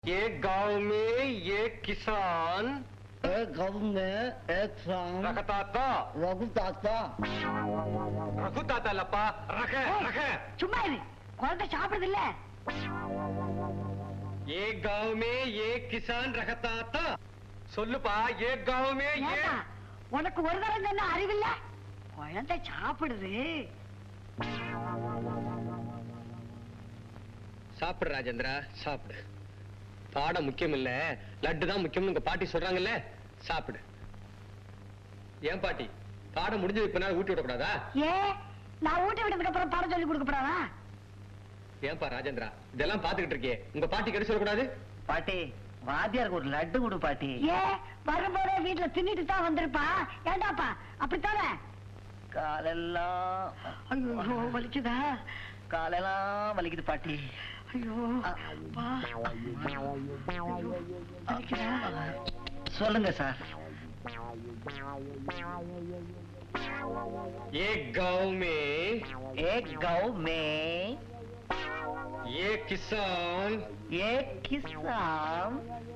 एक गांव में एक किसान एक गाँव में एक शाम रखता था रघु ताता रखता था लपा रखे रखे சும்மா இரு குழந்தை சாப்பிடுது இல்ல एक गांव में एक किसान रखता था சொல்லுப்பா एक गांव में ஏண்டா, एक உனக்கு ஒரு தரம் என்ன அறிவில்ல குழந்தை சாப்பிடுது சாப்பிடு ராஜேந்திரா சாப்பிடு பாடம் முக்கியம் இல்ல லட்டு தான் முக்கியம்னு உங்க பாட்டி சொல்றாங்கல்ல சாப்பிடு ஏன் பாட்டி பாடம் முடிஞ்சது இப்ப நான் ஊட்டி விடக்கூடாதா ஏ நான் ஊட்டி விட்டதுக்கு அப்புறம் பாடம் சொல்லி கொடுக்க போறானா ஏன்பா ராஜேந்திரா இதெல்லாம் பாத்துக்கிட்டு இருக்கே உங்க பாட்டி கெடு சொல்லக்கூடாது பாட்டி வாத்தியாருக்கு ஒரு லட்டு கொடு பாட்டி ஏ வரும்போதே வீட்டுல தின்னுட்டு தான் வந்திருப்பா ஏண்டாப்பா அப்படித்தானே காலெல்லாம் ஐயோ வலிக்குதா காலெல்லாம் வலிக்குது பாட்டி ஐயோ அப்பா. வலிக்குதா சொல்லுங்க சார் एक गांव में एक गाँव में एक किसान एक किसान